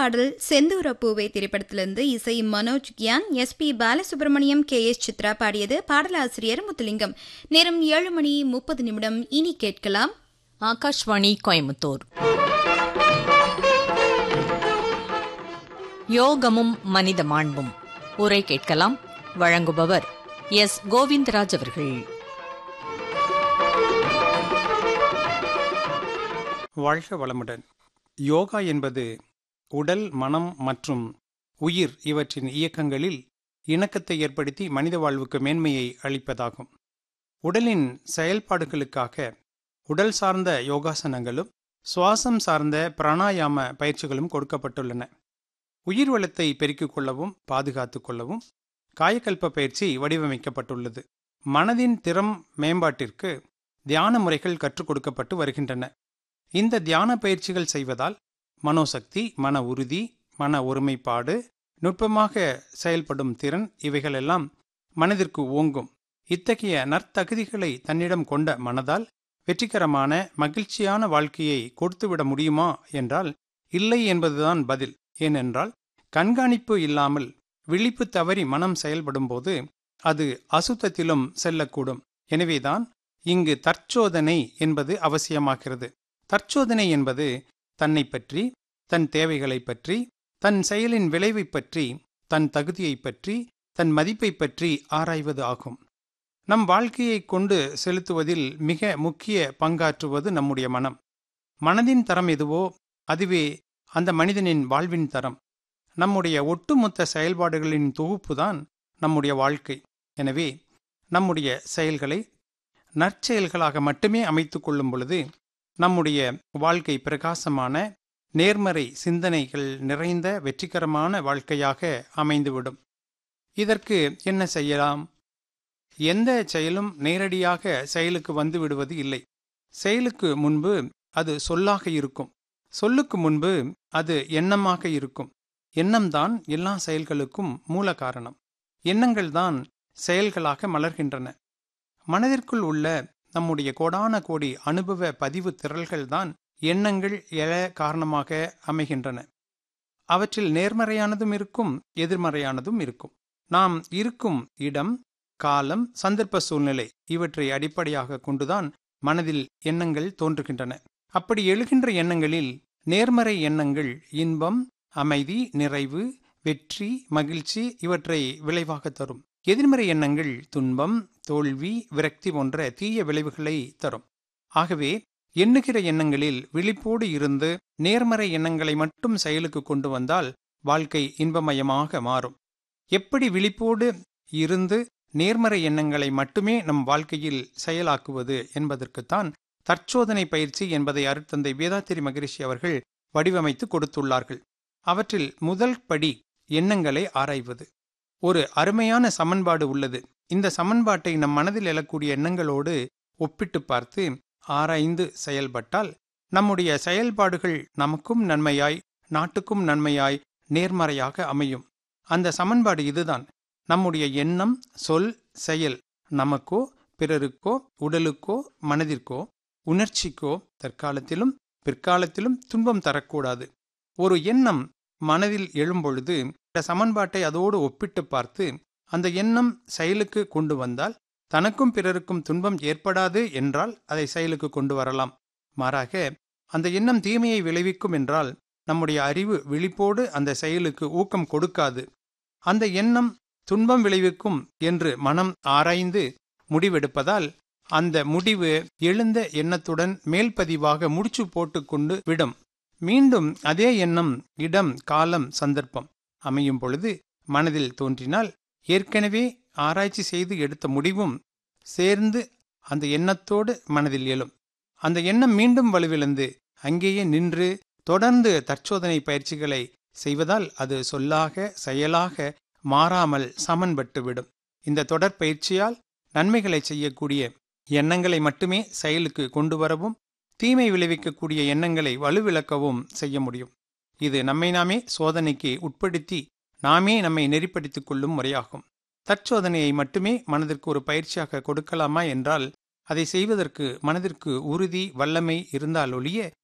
பாடல் செந்தூர பூவே திரைப்படத்திலிருந்து இசை Manoj Gyan S P Balasubramaniam K S Chithra பாடியது பாடலாசிரியர் முத்துலிங்கம் நேரம் ஏழு மணி முப்பது நிமிடம் இனி கேட்கலாம் ஆகாஷ்வாணி கோயமுத்தூர் யோகமும் மனித மாண்பும் உரை கேட்கலாம் வழங்குபவர் எஸ் கோவிந்தராஜ் அவர்கள் வாழ்க வளமுடன் யோகா என்பது உடல் மனம் மற்றும் உயிர் இவற்றின் இயக்கங்களில் இணக்கத்தை ஏற்படுத்தி மனித வாழ்வுக்கு மேன்மையை அளிப்பதாகும் உடலின் செயல்பாடுகளுக்காக உடல் சார்ந்த யோகாசனங்களும் சுவாசம் சார்ந்த பிராணாயாம பயிற்சிகளும் கொடுக்கப்பட்டுள்ளன உயிர் வளத்தை பெருக்கிக் கொள்ளவும் பாதுகாத்துக் கொள்ளவும் காயக்கல்ப பயிற்சி வடிவமைக்கப்பட்டுள்ளது மனதின் திறம் மேம்பாட்டிற்கு தியான முறைகள் கற்றுக் கொடுக்கப்பட்டு வருகின்றன இந்த தியான பயிற்சிகள் செய்வதால் மனோசக்தி மன உறுதி மன ஒருமைப்பாடு நுட்பமாக செயல்படும் திறன் இவைகளெல்லாம் மனதிற்கு ஓங்கும் இத்தகைய நற்தகுதிகளை தன்னிடம் கொண்ட மனதால் வெற்றிகரமான மகிழ்ச்சியான வாழ்க்கையை கொடுத்துவிட முடியுமா என்றால் இல்லை என்பதுதான் பதில் ஏனென்றால் கண்காணிப்பு இல்லாமல் விழிப்பு தவறி மனம் செயல்படும்போது அது அசுத்தத்திலும் செல்லக்கூடும் எனவேதான் இங்கு தற்சோதனை என்பது அவசியமாகிறது தற்சோதனை என்பது தன்னை பற்றி தன் தேவைகளை பற்றி தன் செயலின் விளைவை பற்றி தன் தகுதியை பற்றி தன் மதிப்பை பற்றி ஆராய்வது ஆகும் நம் வாழ்க்கையை கொண்டு செலுத்துவதில் மிக முக்கிய பங்காற்றுவது நம்முடைய மனம் மனதின் தரம் எதுவோ அதுவே அந்த மனிதனின் வாழ்வின் தரம் நம்முடைய ஒட்டுமொத்த செயல்பாடுகளின் தொகுப்புதான் நம்முடைய வாழ்க்கை எனவே நம்முடைய செயல்களை நற்செயல்களாக மட்டுமே அமைத்துக் கொள்ளும் பொழுது நம்முடைய வாழ்க்கை பிரகாசமான நேர்மறை சிந்தனைகள் நிறைந்த வெற்றிகரமான வாழ்க்கையாக அமைந்துவிடும் இதற்கு என்ன செய்யலாம் எந்த செயலும் நேரடியாக செயலுக்கு வந்து விடுவது இல்லை செயலுக்கு முன்பு அது சொல்லாக இருக்கும் சொல்லுக்கு முன்பு அது எண்ணமாக இருக்கும் எண்ணம்தான் எல்லா செயல்களுக்கும் மூல காரணம் எண்ணங்கள்தான் செயல்களாக மலர்கின்றன மனதிற்குள் உள்ள நம்முடைய கோடான கோடி அனுபவ பதிவு திரள்கள்தான் எண்ணங்கள் எழ காரணமாக அமைகின்றன அவற்றில் நேர்மறையானதும் இருக்கும் எதிர்மறையானதும் இருக்கும் நாம் இருக்கும் இடம் காலம் சந்தர்ப்ப சூழ்நிலை இவற்றை அடிப்படையாக கொண்டுதான் மனதில் எண்ணங்கள் தோன்றுகின்றன அப்படி எழுகின்ற எண்ணங்களில் நேர்மறை எண்ணங்கள் இன்பம் அமைதி நிறைவு வெற்றி மகிழ்ச்சி இவற்றை விளைவாக தரும் எதிர்மறை எண்ணங்கள் துன்பம் தோல்வி விரக்தி போன்ற தீய விளைவுகளை தரும் ஆகவே எண்ணுகிற எண்ணங்களில் விழிப்போடு இருந்து நேர்மறை எண்ணங்களை மட்டும் செயலுக்கு கொண்டு வந்தால் வாழ்க்கை இன்பமயமாக மாறும் எப்படி விழிப்போடு இருந்து நேர்மறை எண்ணங்களை மட்டுமே நம் வாழ்க்கையில் செயலாக்குவது என்பதற்குத்தான் தற்சோதனை பயிற்சி என்பதை அருட்தந்தை வேதாத்திரி மகரிஷி அவர்கள் வடிவமைத்து கொடுத்துள்ளார்கள் அவற்றில் முதல் படி எண்ணங்களை ஆராய்வது ஒரு அருமையான சமன்பாடு உள்ளது இந்த சமன்பாட்டை நம் மனதில் எழக்கூடிய எண்ணங்களோடு ஒப்பிட்டு பார்த்து ஆராய்ந்து செயல்பட்டால் நம்முடைய செயல்பாடுகள் நமக்கும் நன்மையாய் நாட்டுக்கும் நன்மையாய் நேர்மறையாக அமையும் அந்த சமன்பாடு இதுதான் நம்முடைய எண்ணம் சொல் செயல் நமக்கோ பிறருக்கோ உடலுக்கோ மனதிற்கோ உணர்ச்சிக்கோ தற்காலத்திலும் பிற்காலத்திலும் துன்பம் தரக்கூடாது ஒரு எண்ணம் மனதில் எழும்பொழுது இந்த சமன்பாட்டை அதோடு ஒப்பிட்டு பார்த்து அந்த எண்ணம் செயலுக்கு கொண்டு வந்தால் தனக்கும் பிறருக்கும் துன்பம் ஏற்படாது என்றால் அதை செயலுக்கு கொண்டு வரலாம் மாறாக அந்த எண்ணம் தீமையை விளைவிக்கும் என்றால் நம்முடைய அறிவு விழிப்போடு அந்த செயலுக்கு ஊக்கம் கொடுக்காது அந்த எண்ணம் துன்பம் விளைவிக்கும் என்று மனம் ஆராய்ந்து முடிவெடுப்பதால் அந்த முடிவு எழுந்த எண்ணத்துடன் மேல்பதிவாக முடிச்சு போட்டுக்கொண்டு விடும் மீண்டும் அதே எண்ணம் இடம் காலம் சந்தர்ப்பம் அமையும் பொழுது மனதில் தோன்றினால் ஏற்கனவே ஆராய்ச்சி செய்து எடுத்த முடிவும் சேர்ந்து அந்த எண்ணத்தோடு மனதில் எழும் அந்த எண்ணம் மீண்டும் வலுவிழந்து அங்கேயே நின்று தொடர்ந்து தற்சோதனை பயிற்சிகளை செய்வதால் அது சொல்லாக செயலாக மாறாமல் சமன்பட்டுவிடும் இந்த தொடர் பயிற்சியால் நன்மைகளை செய்யக்கூடிய எண்ணங்களை மட்டுமே செயலுக்கு கொண்டு வரவும் தீமை விளைவிக்கக்கூடிய எண்ணங்களை வலுவிழக்கவும் செய்ய முடியும் இது நம்மை நாமே சோதனைக்கு உட்படுத்தி நாமே நம்மை நெறிப்படுத்திக் கொள்ளும் முறையாகும் தற்சோதனையை மட்டுமே மனதிற்கு ஒரு பயிற்சியாக கொடுக்கலாமா என்றால் அதை செய்வதற்கு மனதிற்கு உறுதி வல்லமை இருந்தால் ஒழிய